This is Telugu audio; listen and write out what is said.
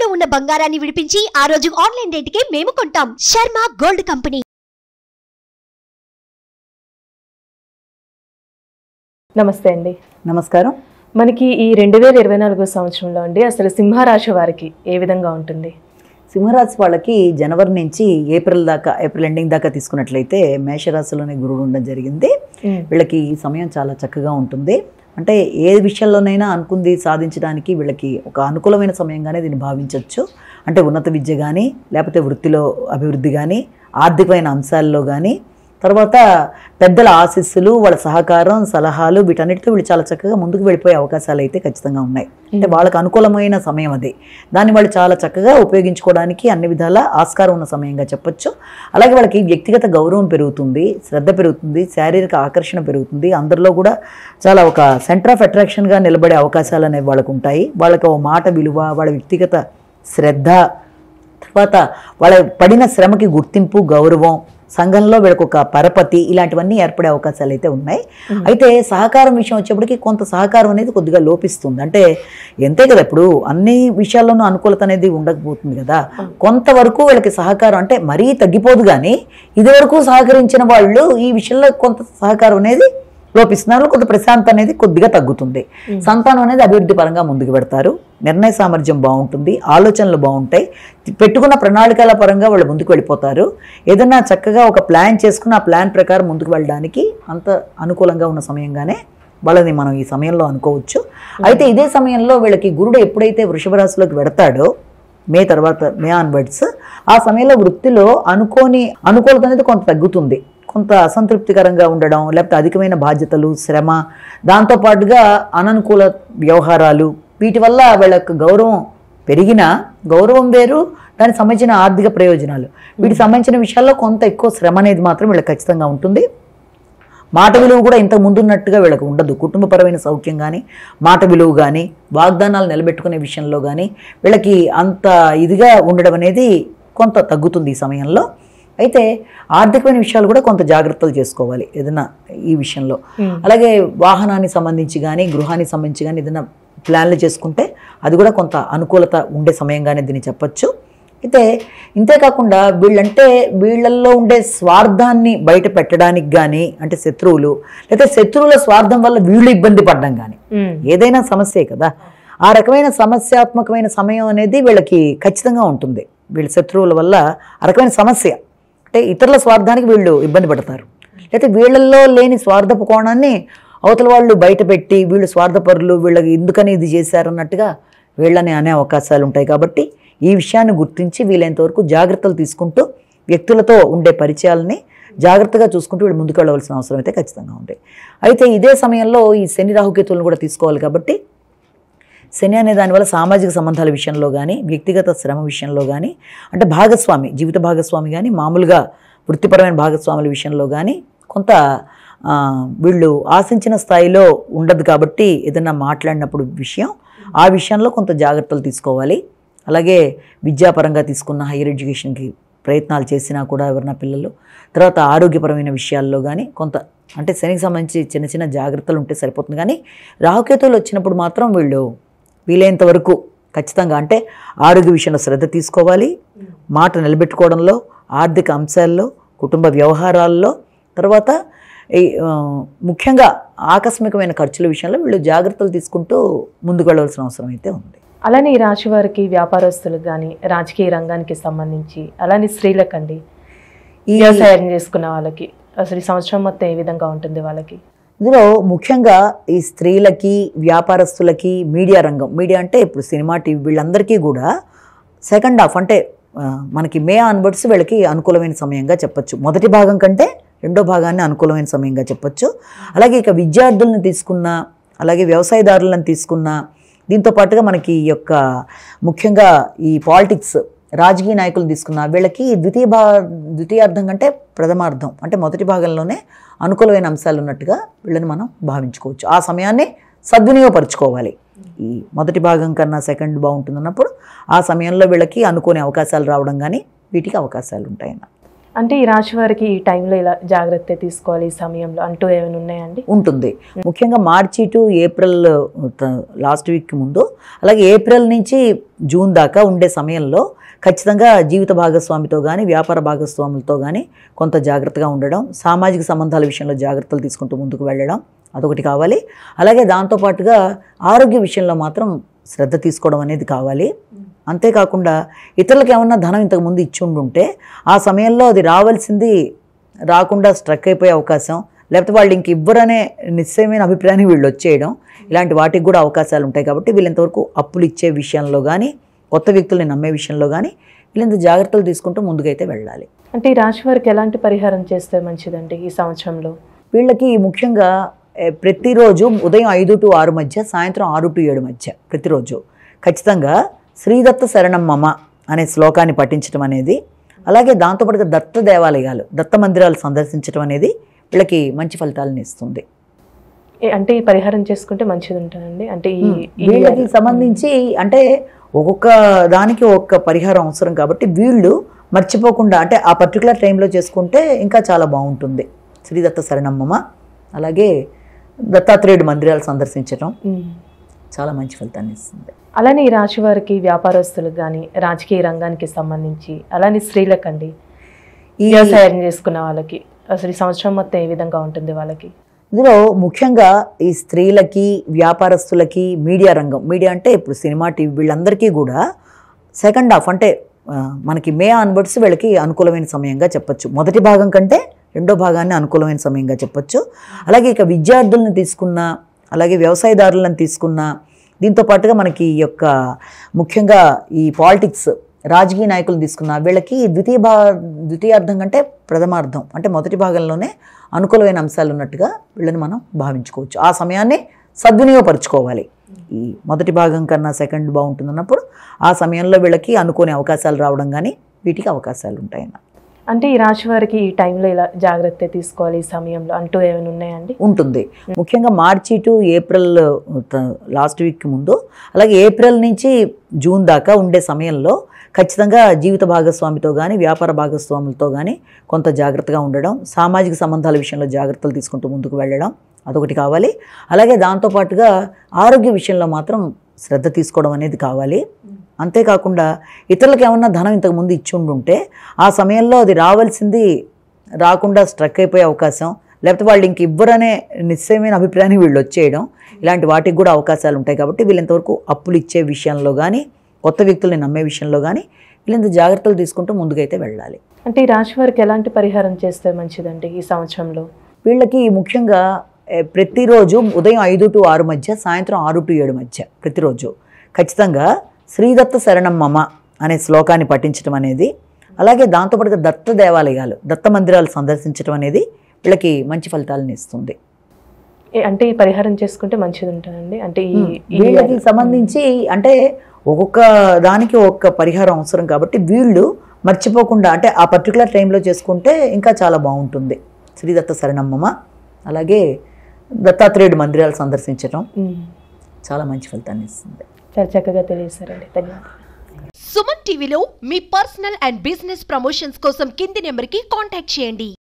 తాకట్టులో ఉన్న బంగారాన్ని విడిపించి ఆ రోజు ఆన్లైన్ రేటుకే మేము కొంటాం శర్మ గోల్డ్ కంపెనీ నమస్తే అండి నమస్కారం మనకి ఈ రెండు వేల ఇరవై నాలుగో సంవత్సరంలో అండి అసలు సింహరాశి వారికి ఏ విధంగా ఉంటుంది సింహరాశి వాళ్ళకి జనవరి నుంచి ఏప్రిల్ దాకా ఏప్రిల్ ఎండింగ్ దాకా తీసుకున్నట్లయితే మేషరాశిలోనే గురుడు ఉండడం జరిగింది వీళ్ళకి ఈ సమయం చాలా చక్కగా ఉంటుంది అంటే ఏ విషయంలోనైనా అనుకుంది సాధించడానికి వీళ్ళకి ఒక అనుకూలమైన సమయంగానే దీన్ని భావించవచ్చు అంటే ఉన్నత విద్య కానీ లేకపోతే వృత్తిలో అభివృద్ధి కానీ ఆర్థికమైన అంశాల్లో కానీ తర్వాత పెద్దల ఆశీస్సులు వాళ్ళ సహకారం సలహాలు వీటన్నిటితో వీళ్ళు చాలా చక్కగా ముందుకు వెళ్ళిపోయే అవకాశాలు అయితే ఖచ్చితంగా ఉన్నాయి అంటే వాళ్ళకి అనుకూలమైన సమయం అది దాన్ని వాళ్ళు చాలా చక్కగా ఉపయోగించుకోవడానికి అన్ని విధాల ఆస్కారం ఉన్న సమయంగా చెప్పొచ్చు అలాగే వాళ్ళకి వ్యక్తిగత గౌరవం పెరుగుతుంది శ్రద్ధ పెరుగుతుంది శారీరక ఆకర్షణ పెరుగుతుంది అందరిలో కూడా చాలా ఒక సెంటర్ ఆఫ్ అట్రాక్షన్గా నిలబడే అవకాశాలు అనేవి వాళ్ళకు ఉంటాయి వాళ్ళకి ఓ మాట విలువ వాళ్ళ వ్యక్తిగత శ్రద్ధ తర్వాత వాళ్ళ పడిన శ్రమకి గుర్తింపు గౌరవం సంఘంలో వీళ్ళకి ఒక పరపతి ఇలాంటివన్నీ ఏర్పడే అవకాశాలు అయితే ఉన్నాయి అయితే సహకారం విషయం వచ్చేప్పటికి కొంత సహకారం అనేది కొద్దిగా లోపిస్తుంది అంటే ఎంతే కదా ఇప్పుడు అన్ని విషయాల్లోనూ అనుకూలత అనేది ఉండకపోతుంది కదా కొంతవరకు వీళ్ళకి సహకారం అంటే మరీ తగ్గిపోదు కానీ ఇదివరకు సహకరించిన వాళ్ళు ఈ విషయంలో కొంత సహకారం అనేది లోపిస్తున్నారు కొంత ప్రశాంతత అనేది కొద్దిగా తగ్గుతుంది సంతానం అనేది అభివృద్ధి పరంగా ముందుకు పెడతారు నిర్ణయ సామర్థ్యం బాగుంటుంది ఆలోచనలు బాగుంటాయి పెట్టుకున్న ప్రణాళికల పరంగా వాళ్ళు ముందుకు వెళ్ళిపోతారు ఏదన్నా చక్కగా ఒక ప్లాన్ చేసుకుని ఆ ప్లాన్ ప్రకారం ముందుకు వెళ్ళడానికి అంత అనుకూలంగా ఉన్న సమయంగానే వాళ్ళని మనం ఈ సమయంలో అనుకోవచ్చు అయితే ఇదే సమయంలో వీళ్ళకి గురుడు ఎప్పుడైతే వృషభ రాశిలోకి వెడతాడో మే తర్వాత మే ఆన్వర్డ్స్ ఆ సమయంలో వృత్తిలో అనుకోని అనుకూలత అనేది కొంత తగ్గుతుంది కొంత అసంతృప్తికరంగా ఉండడం లేకపోతే అధికమైన బాధ్యతలు శ్రమ దాంతోపాటుగా అననుకూల వ్యవహారాలు వీటి వల్ల వీళ్ళకి గౌరవం పెరిగినా గౌరవం వేరు దానికి సంబంధించిన ఆర్థిక ప్రయోజనాలు వీటికి సంబంధించిన విషయాల్లో కొంత ఎక్కువ శ్రమ అనేది మాత్రం వీళ్ళకి ఖచ్చితంగా ఉంటుంది మాట విలువ కూడా ఇంతకు ముందున్నట్టుగా వీళ్ళకి ఉండదు కుటుంబపరమైన సౌఖ్యం కానీ మాట విలువ కానీ వాగ్దానాలు నిలబెట్టుకునే విషయంలో కానీ వీళ్ళకి అంత ఇదిగా ఉండడం అనేది కొంత తగ్గుతుంది ఈ సమయంలో అయితే ఆర్థికమైన విషయాలు కూడా కొంత జాగ్రత్తలు చేసుకోవాలి ఏదైనా ఈ విషయంలో అలాగే వాహనానికి సంబంధించి కానీ గృహానికి సంబంధించి కానీ ఏదైనా ప్లాన్లు చేసుకుంటే అది కూడా కొంత అనుకూలత ఉండే సమయంగానే దీన్ని చెప్పొచ్చు అయితే ఇంతేకాకుండా వీళ్ళంటే వీళ్ళల్లో ఉండే స్వార్థాన్ని బయట పెట్టడానికి కానీ అంటే శత్రువులు లేకపోతే శత్రువుల స్వార్థం వల్ల వీళ్ళు ఇబ్బంది పడడం కానీ ఏదైనా సమస్యే కదా ఆ రకమైన సమస్యాత్మకమైన సమయం అనేది వీళ్ళకి ఖచ్చితంగా ఉంటుంది వీళ్ళ శత్రువుల వల్ల ఆ రకమైన సమస్య అంటే ఇతరుల స్వార్థానికి వీళ్ళు ఇబ్బంది పడతారు లేకపోతే వీళ్ళల్లో లేని స్వార్థపు కోణాన్ని అవతల వాళ్ళు బయట పెట్టి వీళ్ళు స్వార్థపరులు వీళ్ళకి ఎందుకని ఇది చేశారన్నట్టుగా వీళ్ళని అనే అవకాశాలు ఉంటాయి కాబట్టి ఈ విషయాన్ని గుర్తించి వీలైనంత వరకు జాగ్రత్తలు తీసుకుంటూ వ్యక్తులతో ఉండే పరిచయాలని జాగ్రత్తగా చూసుకుంటూ వీళ్ళు ముందుకు వెళ్ళవలసిన అవసరం అయితే ఖచ్చితంగా ఉంది అయితే ఇదే సమయంలో ఈ శని రాహుకేతువులను కూడా తీసుకోవాలి కాబట్టి శని అనే దానివల్ల సామాజిక సంబంధాల విషయంలో కానీ వ్యక్తిగత శ్రమ విషయంలో కానీ అంటే భాగస్వామి జీవిత భాగస్వామి కానీ మామూలుగా వృత్తిపరమైన భాగస్వాముల విషయంలో కానీ కొంత ఆ, వీళ్ళు ఆశించిన స్థాయిలో ఉండదు కాబట్టి ఏదైనా మాట్లాడినప్పుడు విషయం ఆ విషయంలో కొంత జాగ్రత్తలు తీసుకోవాలి అలాగే విద్యాపరంగా తీసుకున్న హైయర్ ఎడ్యుకేషన్కి ప్రయత్నాలు చేసినా కూడా ఎవరైనా పిల్లలు తర్వాత ఆరోగ్యపరమైన విషయాల్లో కానీ కొంత అంటే శనికి సంబంధించి చిన్న చిన్న జాగ్రత్తలు ఉంటే సరిపోతుంది కానీ రాహుకేతువులు వచ్చినప్పుడు మాత్రం వీళ్ళు వీలైనంత వరకు ఖచ్చితంగా అంటే ఆరోగ్య విషయంలో శ్రద్ధ తీసుకోవాలి మాట నిలబెట్టుకోవడంలో ఆర్థిక అంశాల్లో కుటుంబ వ్యవహారాల్లో తర్వాత ఈ ఆ, ముఖ్యంగా ఆకస్మికమైన ఖర్చుల విషయంలో వీళ్ళు జాగ్రత్తలు తీసుకుంటూ ముందుకు వెళ్ళవలసిన అవసరం అయితే ఉంది అలానే ఈ రాశి వారికి వ్యాపారస్తులకు కానీ రాజకీయ రంగానికి సంబంధించి అలానే స్త్రీలకండి ఈ వ్యవసాయం చేసుకున్న వాళ్ళకి అసలు ఈ సంవత్సరం మొత్తం ఏ విధంగా ఉంటుంది వాళ్ళకి ఇందులో ముఖ్యంగా ఈ స్త్రీలకి వ్యాపారస్తులకి మీడియా రంగం మీడియా అంటే ఇప్పుడు సినిమా టీవీ వీళ్ళందరికీ కూడా సెకండ్ హాఫ్ అంటే ఆ, మనకి మే ఆన్వర్డ్స్ వీళ్ళకి అనుకూలమైన సమయంగా చెప్పొచ్చు మొదటి భాగం కంటే రెండో భాగాన్ని అనుకూలమైన సమయంగా చెప్పొచ్చు అలాగే ఇక విద్యార్థులను తీసుకున్న అలాగే వ్యవసాయదారులను తీసుకున్న దీంతో పాటుగా మనకి ఈ యొక్క ముఖ్యంగా ఈ పాలిటిక్స్ రాజకీయ నాయకులు తీసుకున్న వీళ్ళకి ద్వితీయ భా ద్వితీయార్థం కంటే ప్రథమార్థం అంటే మొదటి భాగంలోనే అనుకూలమైన అంశాలు ఉన్నట్టుగా వీళ్ళని మనం భావించుకోవచ్చు ఆ సమయాన్ని సద్వినియోగపరచుకోవాలి ఈ మొదటి భాగం కన్నా సెకండ్ బాగుంటుంది అన్నప్పుడు ఆ సమయంలో వీళ్ళకి అనుకునే అవకాశాలు రావడం కానీ వీటికి అవకాశాలు ఉంటాయన్న అంటే ఈ రాశి వారికి ఈ టైంలో ఇలా జాగ్రత్త తీసుకోవాలి ఈ సమయంలో అంటూ ఏమైనా ఉన్నాయండి ఉంటుంది ముఖ్యంగా March to April last week ముందు అలాగే ఏప్రిల్ నుంచి జూన్ దాకా ఉండే సమయంలో ఖచ్చితంగా జీవిత భాగస్వామితో కానీ వ్యాపార భాగస్వాములతో కానీ కొంత జాగ్రత్తగా ఉండడం సామాజిక సంబంధాల విషయంలో జాగ్రత్తలు తీసుకుంటూ ముందుకు వెళ్ళడం అదొకటి కావాలి అలాగే దాంతోపాటుగా ఆరోగ్య విషయంలో మాత్రం శ్రద్ధ తీసుకోవడం అనేది కావాలి అంతేకాకుండా ఇతరులకు ఏమన్నా ధనం ఇంతకుముందు ఇచ్చి ఉండుంటే ఆ సమయంలో అది రావాల్సింది రాకుండా స్ట్రక్ అయిపోయే అవకాశం లేకపోతే వాళ్ళు ఇంక ఇవ్వరనే నిశ్చయమైన అభిప్రాయానికి వీళ్ళు వచ్చేయడం ఇలాంటి వాటికి కూడా అవకాశాలు ఉంటాయి కాబట్టి వీళ్ళంతవరకు అప్పులు ఇచ్చే విషయంలో కానీ కొత్త వ్యక్తుల్ని నమ్మే విషయంలో కానీ వీళ్ళంత జాగ్రత్తలు తీసుకుంటూ ముందుకైతే వెళ్ళాలి అంటే ఈ రాశి వారికి ఎలాంటి పరిహారం చేస్తే మంచిదండి ఈ సంవత్సరంలో వీళ్ళకి ముఖ్యంగా ఏ, ప్రతిరోజు ఉదయం ఐదు టు ఆరు మధ్య సాయంత్రం ఆరు టు ఏడు మధ్య ప్రతిరోజు ఖచ్చితంగా శ్రీదత్త శరణం మమ అనే శ్లోకాన్ని పఠించడం అనేది అలాగే దాంతోపాటుగా దత్త దేవాలయాలు దత్త మందిరాలు సందర్శించడం అనేది వీళ్ళకి మంచి ఫలితాలను ఇస్తుంది ఏ- అంటే ఈ పరిహారం చేసుకుంటే మంచిది ఉంటుందండి అంటే ఈ ఈ- వీళ్ళకి సంబంధించి అంటే ఒక్కొక్క దానికి ఒక్క పరిహారం అవసరం కాబట్టి వీళ్ళు మర్చిపోకుండా అంటే ఆ పర్టికులర్ టైంలో చేసుకుంటే ఇంకా చాలా బాగుంటుంది శ్రీదత్త శరణమ్మమ్మ అలాగే దత్తాత్రేయుడు మందిరాలు సందర్శించడం ఉమ్. చాలా మంచి ఫలితాన్ని ఇస్తుంది అలానే ఈ రాశి వారికి వ్యాపారస్తులకు కానీ రాజకీయ రంగానికి సంబంధించి అలానే స్త్రీలకండి ఈ వ్యవసాయం చేసుకున్న వాళ్ళకి అసలు ఈ సంవత్సరం మొత్తం ఏ విధంగా ఉంటుంది వాళ్ళకి ఇందులో ముఖ్యంగా ఈ స్త్రీలకి వ్యాపారస్తులకి మీడియా రంగం మీడియా అంటే ఇప్పుడు సినిమా టీవీ వీళ్ళందరికీ కూడా సెకండ్ హాఫ్ అంటే ఆ, మనకి మే ఆన్వర్డ్స్ వీళ్ళకి అనుకూలమైన సమయంగా చెప్పొచ్చు మొదటి భాగం కంటే రెండో భాగాన్ని అనుకూలమైన సమయంగా చెప్పొచ్చు అలాగే ఇక విద్యార్థులను తీసుకున్న అలాగే వ్యవసాయదారులను తీసుకున్న దీంతో పాటుగా మనకి ఈ యొక్క ముఖ్యంగా ఈ పాలిటిక్స్ రాజకీయ నాయకులు తీసుకున్న వీళ్ళకి ద్వితీయ భా ద్వితీయార్థం కంటే ప్రథమార్థం అంటే మొదటి భాగంలోనే అనుకూలమైన అంశాలు ఉన్నట్టుగా వీళ్ళని మనం భావించుకోవచ్చు ఆ సమయాన్ని సద్వినియోగపరచుకోవాలి ఈ మొదటి భాగం కన్నా సెకండ్ బాగుంటుంది అన్నప్పుడు ఆ సమయంలో వీళ్ళకి అనుకోని అవకాశాలు రావడం కానీ వీటికి అవకాశాలు ఉంటాయన్న అంటే ఈ రాశి వారికి ఈ టైంలో ఇలా జాగ్రత్త తీసుకోవాలి ఈ సమయంలో అంటూ ఏమైనా ఉన్నాయండి ఉంటుంది ముఖ్యంగా March to April last week ముందు అలాగే ఏప్రిల్ నుంచి జూన్ దాకా ఉండే సమయంలో ఖచ్చితంగా జీవిత భాగస్వామితో కానీ వ్యాపార భాగస్వాములతో కానీ కొంత జాగ్రత్తగా ఉండడం సామాజిక సంబంధాల విషయంలో జాగ్రత్తలు తీసుకుంటూ ముందుకు వెళ్ళడం అదొకటి కావాలి అలాగే దాంతోపాటుగా ఆరోగ్య విషయంలో మాత్రం శ్రద్ధ తీసుకోవడం అనేది కావాలి అంతేకాకుండా ఇతరులకు ఏమన్నా ధనం ఇంతకుముందు ఇచ్చి ఉండుంటే ఆ సమయంలో అది రావాల్సింది రాకుండా స్ట్రక్ అయిపోయే అవకాశం లేకపోతే వాళ్ళు ఇంక ఇవ్వరనే నిశ్చయమైన అభిప్రాయానికి వీళ్ళు వచ్చేయడం ఇలాంటి వాటికి కూడా అవకాశాలు ఉంటాయి కాబట్టి వీళ్ళంతవరకు అప్పులు ఇచ్చే విషయంలో కానీ కొత్త వ్యక్తుల్ని నమ్మే విషయంలో కానీ వీళ్ళంత జాగ్రత్తలు తీసుకుంటూ ముందుకైతే వెళ్ళాలి అంటే ఈ రాశి వారికి ఎలాంటి పరిహారం చేస్తే మంచిదండి ఈ సంవత్సరంలో వీళ్ళకి ముఖ్యంగా ఏ, ప్రతిరోజు ఉదయం ఐదు టు ఆరు మధ్య సాయంత్రం ఆరు టు ఏడు మధ్య ప్రతిరోజు ఖచ్చితంగా శ్రీదత్త శరణం మమ అనే శ్లోకాన్ని పఠించడం అనేది అలాగే దాంతోపాటుగా దత్త దేవాలయాలు దత్త మందిరాలు సందర్శించడం అనేది వీళ్ళకి మంచి ఫలితాలను ఇస్తుంది ఏ- అంటే ఈ పరిహారం చేసుకుంటే మంచిది ఉంటుందండి అంటే ఈ ఈ- వీళ్ళకి సంబంధించి అంటే ఒక్కొక్క దానికి ఒక్క పరిహారం అవసరం కాబట్టి వీళ్ళు మర్చిపోకుండా అంటే ఆ పర్టికులర్ టైంలో చేసుకుంటే ఇంకా చాలా బాగుంటుంది శ్రీదత్త శరణమ్మమ్మ అలాగే దత్తాత్రేయుడు మందిరాలు సందర్శించడం ఉమ్. చాలా మంచి ఫలితాన్ని ఇస్తుంది చాలా చక్కగా తెలియజేశారండి ధన్యవాదాలు సుమన్ టీవీలో మీ పర్సనల్ అండ్ బిజినెస్ ప్రమోషన్స్ కోసం కింది నెంబర్కి కాంటాక్ట్ చేయండి